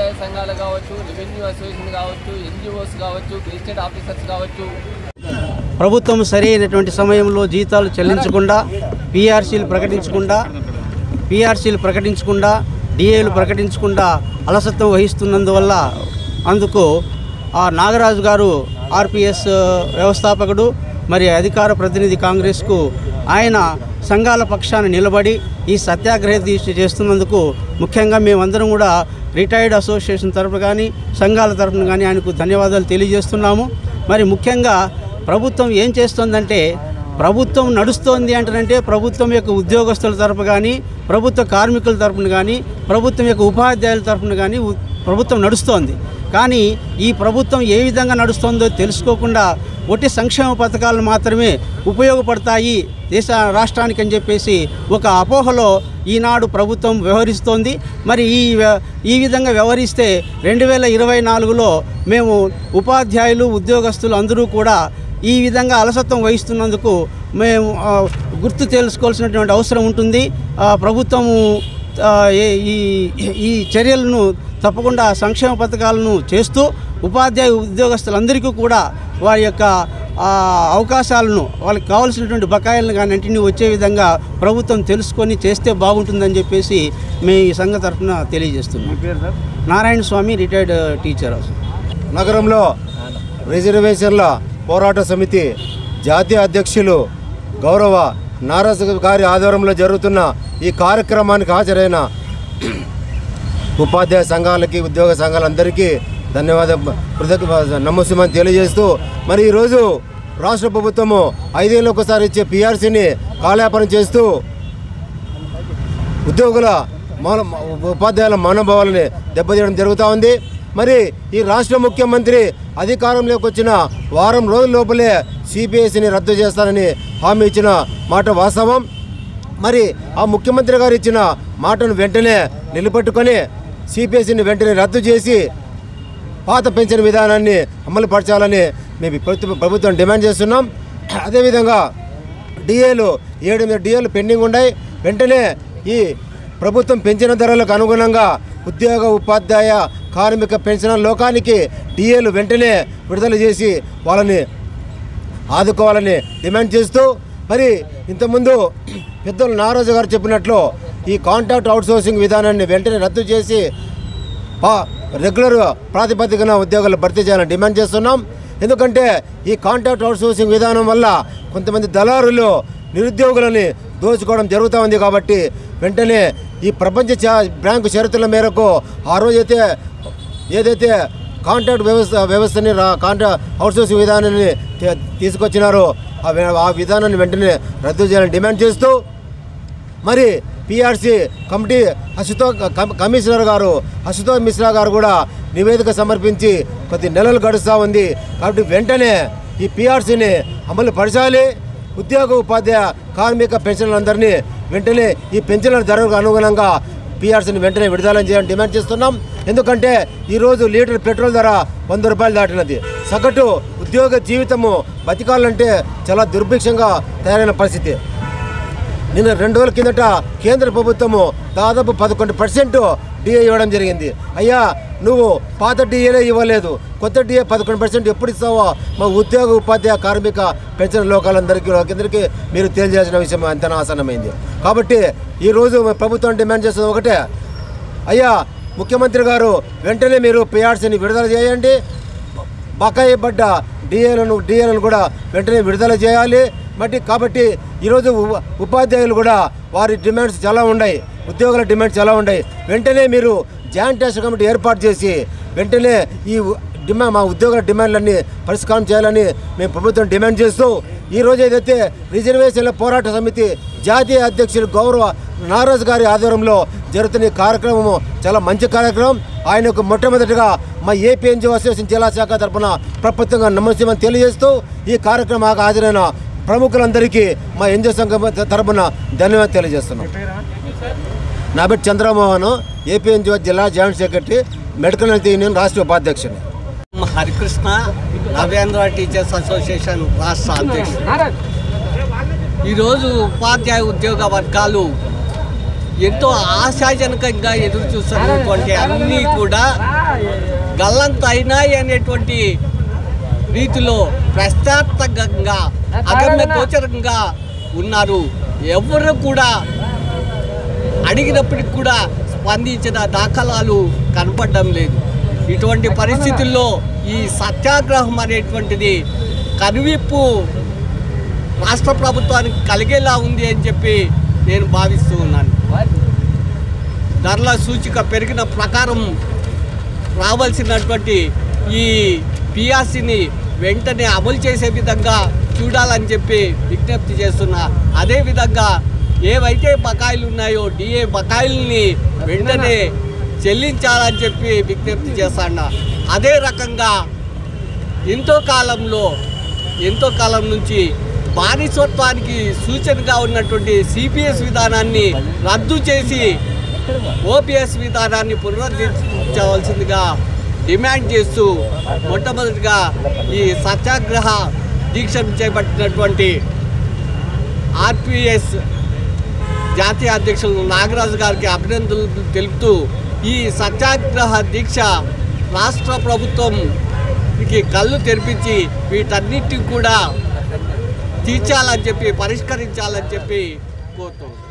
ఉపాధ్యాయ సంఘాలు కావచ్చు రెవెన్యూ అసోసియేషన్ కావచ్చు ఎన్జిఓస్ కావచ్చు గెజిటెడ్ ఆఫీసర్స్ కావచ్చు ప్రభుత్వం సరైనటువంటి సమయంలో జీతాలు చెల్లించకుండా పీఆర్సీలు ప్రకటించకుండా పీఆర్సీలు ప్రకటించకుండా డిఏలు ప్రకటించకుండా అలసత్వం వహిస్తున్నందువల్ల అందుకు ఆ నాగరాజు గారు ఆర్పిఎస్ వ్యవస్థాపకుడు మరి అధికార ప్రతినిధి కాంగ్రెస్కు ఆయన సంఘాల పక్షాన నిలబడి ఈ సత్యాగ్రహ దీక్ష చేస్తున్నందుకు ముఖ్యంగా మేమందరం కూడా రిటైర్డ్ అసోసియేషన్ తరఫున కానీ సంఘాల తరఫున కానీ ఆయనకు ధన్యవాదాలు తెలియజేస్తున్నాము మరి ముఖ్యంగా ప్రభుత్వం ఏం చేస్తుందంటే ప్రభుత్వం నడుస్తోంది అంటారంటే ప్రభుత్వం యొక్క ఉద్యోగస్తుల తరపు కానీ ప్రభుత్వ కార్మికుల తరపున కానీ ప్రభుత్వం యొక్క ఉపాధ్యాయుల తరపున కానీ ఉ- ప్రభుత్వం నడుస్తోంది కానీ ఈ ప్రభుత్వం ఏ విధంగా నడుస్తుందో తెలుసుకోకుండా ఒట్టి సంక్షేమ పథకాలు మాత్రమే ఉపయోగపడతాయి దేశ రాష్ట్రానికి అని చెప్పేసి ఒక అపోహలో ఈనాడు ప్రభుత్వం వ్యవహరిస్తోంది మరి ఈ వ్య- ఈ విధంగా వ్యవహరిస్తే రెండు వేల ఇరవై నాలుగులో మేము ఉపాధ్యాయులు ఉద్యోగస్తులు అందరూ కూడా ఈ విధంగా అలసత్వం వహిస్తున్నందుకు మేము ఆ, గుర్తు తెలుసుకోవాల్సినటువంటి అవసరం ఉంటుంది ఆ, ప్రభుత్వము ఆ, ఏ- ఈ ఈ చర్యలను తప్పకుండా సంక్షేమ పథకాలను చేస్తూ ఉపాధ్యాయ ఉద్యోగస్తులందరికీ కూడా వారి యొక్క ఆ, అవకాశాలను వాళ్ళకి కావాల్సినటువంటి బకాయిలను కానీ అన్నింటినీ వచ్చే విధంగా ప్రభుత్వం తెలుసుకొని చేస్తే బాగుంటుందని చెప్పేసి మేము ఈ సంఘ తరఫున తెలియజేస్తున్నాం నారాయణ స్వామి రిటైర్డ్ టీచర్ నగరంలో రిజర్వేషన్ల పోరాట సమితి జాతీయ అధ్యక్షులు గౌరవ నారాజు గారి ఆధ్వర్యంలో జరుగుతున్న ఈ కార్యక్రమానికి హాజరైన ఉపాధ్యాయ సంఘాలకి ఉద్యోగ సంఘాలందరికీ ధన్యవాద కృతజ్ఞ నమస్సుమని తెలియజేస్తూ మరి ఈరోజు రాష్ట్ర ప్రభుత్వము ఐదేళ్ళు ఒకసారి ఇచ్చే పిఆర్సీని కాలయాపన చేస్తూ ఉద్యోగుల మాన ఉపాధ్యాయుల మనోభావాలని దెబ్బతీయడం జరుగుతూ ఉంది మరి ఈ రాష్ట్ర ముఖ్యమంత్రి అధికారంలోకి వచ్చిన వారం రోజుల లోపలే సిపిఎస్సిని రద్దు చేస్తానని హామీ ఇచ్చిన మాట వాస్తవం మరి ఆ ముఖ్యమంత్రి గారు ఇచ్చిన మాటను వెంటనే నిలబెట్టుకొని సిపిఎస్సిని వెంటనే రద్దు చేసి పాత పెన్షన్ విధానాన్ని అమలు పరచాలని మేము ప్రభుత్వ- ప్రభుత్వం డిమాండ్ చేస్తున్నాం అదేవిధంగా డిఏలు ఏడు ఎనిమిది డిఏలు పెండింగ్ ఉన్నాయి వెంటనే ఈ ప్రభుత్వం పెంచిన ధరలకు అనుగుణంగా ఉద్యోగ ఉపాధ్యాయ కార్మిక పెన్షన్ లోకానికి డిఏలు వెంటనే విడుదల చేసి వాళ్ళని ఆదుకోవాలని డిమాండ్ చేస్తూ మరి ఇంతకుముందు పెద్దలు నారాజు గారు చెప్పినట్లు ఈ కాంట్రాక్ట్ అవుట్సోర్సింగ్ విధానాన్ని వెంటనే రద్దు చేసి పా రెగ్యులర్ ప్రాతిపదికన ఉద్యోగాలు భర్తీ చేయాలని డిమాండ్ చేస్తున్నాం ఎందుకంటే ఈ కాంట్రాక్ట్ అవుట్సోర్సింగ్ విధానం వల్ల కొంతమంది దళారులు నిరుద్యోగులని దోచుకోవడం జరుగుతూ ఉంది కాబట్టి వెంటనే ఈ ప్రపంచ చా- బ్యాంకు షరతుల మేరకు ఆ రోజైతే ఏదైతే కాంట్రాక్ట్ వ్యవస్థ వ్యవస్థని రా- కాంట్రాక్ట్ అవుట్సోర్సింగ్ విధానాన్ని తీ- తీసుకొచ్చినారో ఆ వే- ఆ విధానాన్ని వెంటనే రద్దు చేయాలని డిమాండ్ చేస్తూ మరి పిఆర్సీ కమిటీ అశుతో కమ్- కమిషనర్ గారు అశుతోష్ మిశ్రా గారు కూడా నివేదిక సమర్పించి కొద్ది నెలలు గడుస్తూ ఉంది కాబట్టి వెంటనే ఈ పిఆర్సీని అమలు పరచాలి ఉద్యోగ ఉపాధ్యాయ కార్మిక పెన్షన్లందరినీ వెంటనే ఈ పెన్షన్ల ధరకు అనుగుణంగా పిఆర్సీని వెంటనే విడుదల చేయాలని డిమాండ్ చేస్తున్నాం ఎందుకంటే ఈరోజు లీటర్ పెట్రోల్ ధర వంద రూపాయలు దాటినది సగటు ఉద్యోగ జీవితము బతికాలంటే చాలా దుర్భిక్షంగా తయారైన పరిస్థితి నిన్న రెండు రోజుల కిందట కేంద్ర ప్రభుత్వము దాదాపు పదకొండు పర్సెంట్ డిఏ ఇవ్వడం జరిగింది అయ్యా నువ్వు పాత డిఏనే ఇవ్వలేదు కొత్త డిఏ పదకొండు పర్సెంట్ ఎప్పుడు ఇస్తావో మా ఉద్యోగ ఉపాధ్యాయ కార్మిక పెన్షన్ లోకాలందరికీ కిందరికి మీరు తెలియజేసిన విషయం అంత ఆసన్నమైంది కాబట్టి ఈరోజు మా ప్రభుత్వం డిమాండ్ చేస్తుంది ఒకటే అయ్యా ముఖ్యమంత్రి గారు వెంటనే మీరు పిఆర్సీని విడుదల చేయండి బకాయి పడ్డ డిఏలను డిఏలను కూడా వెంటనే విడుదల చేయాలి బట్టి కాబట్టి ఈరోజు ఉ- ఉపాధ్యాయులు కూడా వారి డిమాండ్స్ చాలా ఉన్నాయి ఉద్యోగుల డిమాండ్స్ చాలా ఉన్నాయి వెంటనే మీరు జాయింట్ టెస్ట్ కమిటీ ఏర్పాటు చేసి వెంటనే ఈ ఉ- డిమాండ్ మా ఉద్యోగుల డిమాండ్లన్నీ పరిష్కారం చేయాలని మేము ప్రభుత్వం డిమాండ్ చేస్తూ ఈ రోజు ఏదైతే రిజర్వేషన్ల పోరాట సమితి జాతీయ అధ్యక్షులు గౌరవ నారాజ్ గారి ఆధ్వర్యంలో జరుగుతున్న ఈ కార్యక్రమము చాలా మంచి కార్యక్రమం ఆయనకు మొట్టమొదటిగా మా ఏపీ ఎన్జిఓ అసోసియేషన్ జిల్లా శాఖ తరపున ప్రపంచంగా నమస్యమని తెలియజేస్తూ ఈ కార్యక్రమానికి హాజరైన ప్రముఖులందరికీ మా ఎన్జిఓ సంఘం తరపున ధన్యవాదాలు తెలియజేస్తున్నాం నా పేరు చంద్రమోహన్ ఏపీ ఎన్జిఓ జిల్లా joint secretary medical health union రాష్ట్ర ఉపాధ్యక్షుడు హరికృష్ణ నవేంద్ర టీచర్స్ అసోసియేషన్ రాష్ట్ర అధ్యక్షుడు ఈరోజు ఉపాధ్యాయ ఉద్యోగ వర్గాలు ఎంతో ఆశాజనకంగా ఎదురు చూస్తున్నటువంటి అన్నీ కూడా గల్లంత అయినాయి అనేటువంటి రీతిలో ప్రశ్నార్థకంగా అగమ్య గోచరంగా ఉన్నారు ఎవరు కూడా అడిగినప్పటికి కూడా స్పందించిన దాఖలాలు కనపడడం లేదు ఇటువంటి పరిస్థితుల్లో ఈ సత్యాగ్రహం అనేటువంటిది కనువిప్పు రాష్ట్ర ప్రభుత్వానికి కలిగేలా ఉంది అని చెప్పి నేను భావిస్తూ ఉన్నాను ధరల సూచిక పెరిగిన ప్రకారం రావాల్సినటువంటి ఈ పిఆర్సీని వెంటనే అమలు చేసే విధంగా చూడాలని చెప్పి విజ్ఞప్తి చేస్తున్నా అదేవిధంగా ఏవైతే బకాయిలు ఉన్నాయో డిఏ బకాయిల్ని వెంటనే చెల్లించాలని చెప్పి విజ్ఞప్తి చేస్తాను అదే రకంగా ఎంతో కాలంలో ఎంతో కాలం నుంచి బానిసత్వానికి సూచనగా ఉన్నటువంటి సిపిఎస్ విధానాన్ని రద్దు చేసి ఓపీఎస్ విధానాన్ని పునరుద్ధరించవలసిందిగా డిమాండ్ చేస్తూ మొట్టమొదటిగా ఈ సత్యాగ్రహ దీక్షను చేపట్టినటువంటి ఆర్పిఎస్ జాతీయ అధ్యక్షులు నాగరాజు గారికి అభినందనలు తెలుపుతూ ఈ సత్యాగ్రహ దీక్ష రాష్ట్ర ప్రభుత్వంకి కళ్ళు తెరిపించి వీటన్నిటిని కూడా తీర్చాలని చెప్పి పరిష్కరించాలని చెప్పి కోరుతున్నాం